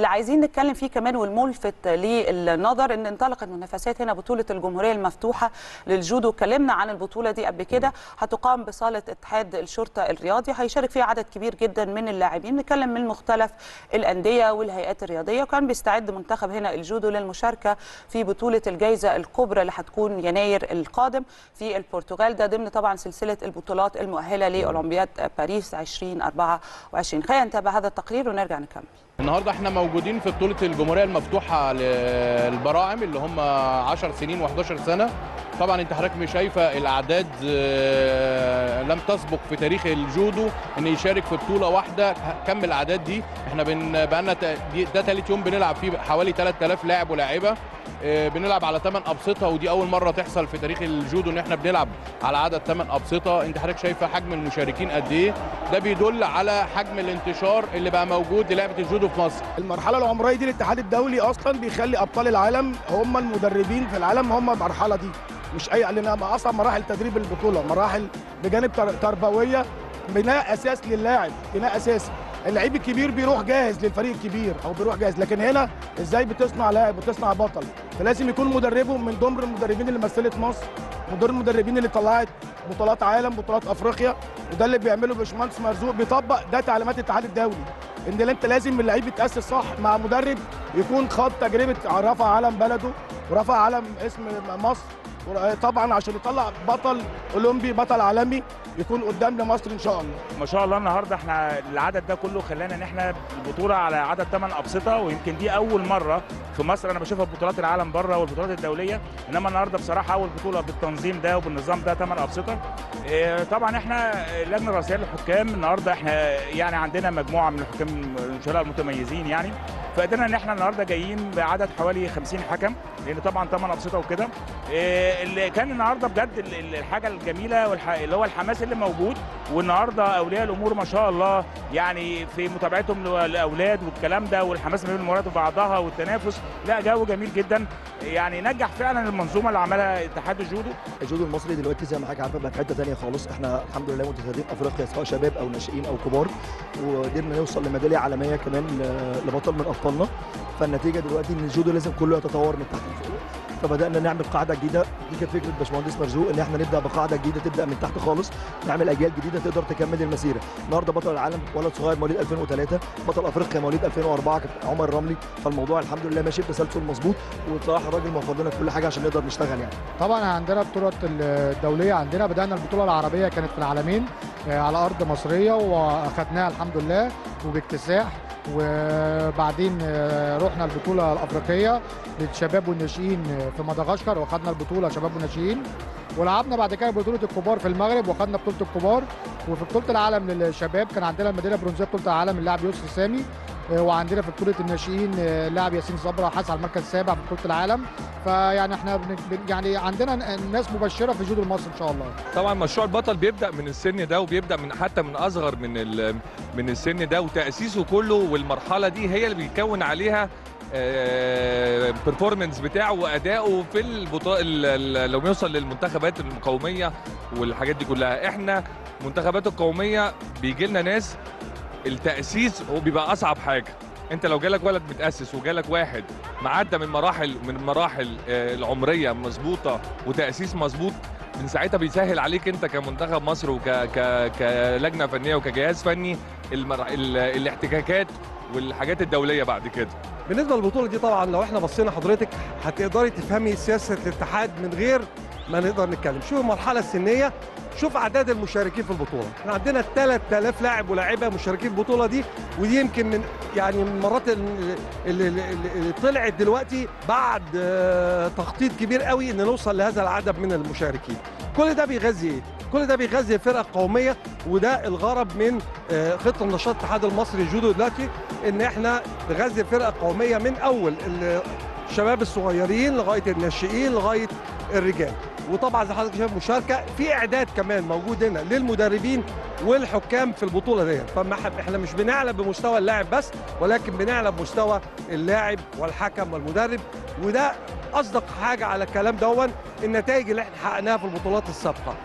اللي عايزين نتكلم فيه كمان والملفت للنظر ان انطلقت منافسات هنا بطوله الجمهوريه المفتوحه للجودو اتكلمنا عن البطوله دي قبل كده هتقام بصاله اتحاد الشرطه الرياضي هيشارك فيها عدد كبير جدا من اللاعبين نتكلم من مختلف الانديه والهيئات الرياضيه وكان بيستعد منتخب هنا الجودو للمشاركه في بطوله الجائزه الكبرى اللي هتكون يناير القادم في البرتغال ده ضمن طبعا سلسله البطولات المؤهله لاولمبياد باريس 2024 خلينا نتابع هذا التقرير ونرجع نكمل النهارده احنا موجودين في بطوله الجمهوريه المفتوحه للبراعم اللي هم 10 سنين و11 سنه طبعا انت حضرتك مش شايفه الاعداد آه، لم تسبق في تاريخ الجودو ان يشارك في بطوله واحده كم الاعداد دي احنا بن بقالنا ت- دي- ده ثالث يوم بنلعب فيه حوالي 3000 لاعب ولاعيبه آه، بنلعب على 8 ابسطه ودي اول مره تحصل في تاريخ الجودو ان احنا بنلعب على عدد 8 ابسطه انت حضرتك شايفه حجم المشاركين قد ايه ده بيدل على حجم الانتشار اللي بقى موجود للعبه الجودو في مصر المرحله العمريه دي الاتحاد الدولي اصلا بيخلي ابطال العالم هم المدربين في العالم هم المرحله دي مش اي لان اصلا مراحل تدريب البطوله مراحل بجانب تر- تربويه بناء اساس للاعب بناء اساسي اللعيب الكبير بيروح جاهز للفريق الكبير او بيروح جاهز لكن هنا ازاي بتصنع لاعب وتصنع بطل فلازم يكون مدربهم من ضمن المدربين اللي مثلت مصر من ضمن المدربين اللي طلعت بطولات عالم بطولات افريقيا وده اللي بيعمله باشمهندس مرزوق بيطبق ده تعليمات الاتحاد الدولي ان اللي انت لازم اللعيب يتاسس صح مع مدرب يكون خاض تجربه رفع علم بلده ورفع علم اسم مصر طبعا عشان يطلع بطل اولمبي بطل عالمي يكون قدام لمصر ان شاء الله ما شاء الله النهارده احنا العدد ده كله خلانا ان احنا البطوله على عدد 8 ابسطه ويمكن دي اول مره في مصر انا بشوفها في بطولات العالم بره والبطولات الدوليه انما النهارده بصراحه اول بطوله بالتنظيم ده وبالنظام ده 8 ابسطه اه، طبعا احنا اللجنه الرئاسيه للحكام النهارده احنا يعني عندنا مجموعه من الحكام الشرعاء المتميزين يعني فقدرنا ان احنا النهارده جايين بعدد حوالي 50 حكم لان طبعا 8 ابسطه وكده اه، اللي كان النهارده بجد ال- ال- الحاجه الجميله والح... اللي هو الحماس اللي موجود والنهارده اولياء الامور ما شاء الله يعني في متابعتهم للاولاد والكلام ده والحماس ما بين المباريات وبعضها والتنافس لا جو جميل جدا يعني نجح فعلا المنظومه اللي عملها اتحاد الجودو الجودو المصري دلوقتي زي ما حضرتك عارفه بقى في حته ثانيه خالص احنا الحمد لله متفردين افريقيا سواء شباب او ناشئين او كبار وقدرنا نوصل لميداليه عالميه كمان ل- لبطل من ابطالنا فالنتيجه دلوقتي ان الجودو لازم كله يتطور من تحت لفوق فبدانا نعمل قاعده جديده دي كانت فكره باشمهندس مرزوق ان احنا نبدا بقاعده جديده تبدا من تحت خالص نعمل اجيال جديده تقدر تكمل المسيره النهارده بطل العالم ولد صغير مواليد 2003 بطل افريقيا مواليد 2004 كان عمر الرملي فالموضوع الحمد لله ماشي بتسلسل مظبوط وبصراحه الراجل موفر لنا كل حاجه عشان نقدر نشتغل يعني طبعا عندنا بطولة الدولية عندنا بدأنا البطولة العربية كانت في العالمين آه، على أرض مصرية وأخدناها الحمد لله وباكتساح وبعدين آه، رحنا البطولة الأفريقية للشباب والناشئين في مدغشقر واخدنا البطولة شباب وناشئين ولعبنا بعد كده بطولة الكبار في المغرب واخدنا بطولة الكبار وفي بطولة العالم للشباب كان عندنا الميدالية البرونزية بطولة العالم اللاعب يوسف سامي آه، وعندنا في بطولة الناشئين آه، اللاعب ياسين صبرا حاز على المركز السابع في بطولة العالم فيعني احنا بن- بن- يعني عندنا ن- ناس مبشره في جودو مصر ان شاء الله طبعا مشروع البطل بيبدا من السن ده وبيبدا من حتى من اصغر من ال- من السن ده وتاسيسه كله والمرحله دي هي اللي بيكون عليها البرفورمانس بتاعه واداؤه في البطاقه لو يوصل للمنتخبات القوميه والحاجات دي كلها احنا منتخبات القوميه بيجي لنا ناس التاسيس هو بيبقى اصعب حاجه انت لو جالك ولد متاسس وجالك واحد معدى من مراحل من المراحل آه، العمريه مظبوطه وتاسيس مظبوط من ساعتها بيسهل عليك انت كمنتخب مصر وك ك... كلجنه فنيه وكجهاز فني المر... ال... الاحتكاكات والحاجات الدوليه بعد كده بالنسبه للبطوله دي طبعا لو احنا بصينا حضرتك هتقدري تفهمي سياسه الاتحاد من غير ما نقدر نتكلم شوف المرحله السنيه شوف اعداد المشاركين في البطوله احنا عندنا 3000 لاعب ولاعيبه مشاركين في البطوله دي ودي يمكن من يعني من المرات اللي, اللي, اللي طلعت دلوقتي بعد آه، تخطيط كبير قوي ان نوصل لهذا العدد من المشاركين كل ده بيغذي ايه كل ده بيغذي الفرقه القوميه وده الغرض من آه، خطه نشاط الاتحاد المصري للجودو دلوقتي ان احنا نغذي الفرقه القوميه من اول ال- الشباب الصغيرين لغايه الناشئين لغايه الرجال وطبعا زي حضرتك شايف مشاركه في اعداد كمان موجود هنا للمدربين والحكام في البطوله ديت فما ح- احنا مش بنعلى بمستوى اللاعب بس ولكن بنعلى بمستوى اللاعب والحكم والمدرب وده اصدق حاجه على الكلام دون النتائج اللي احنا حققناها في البطولات السابقه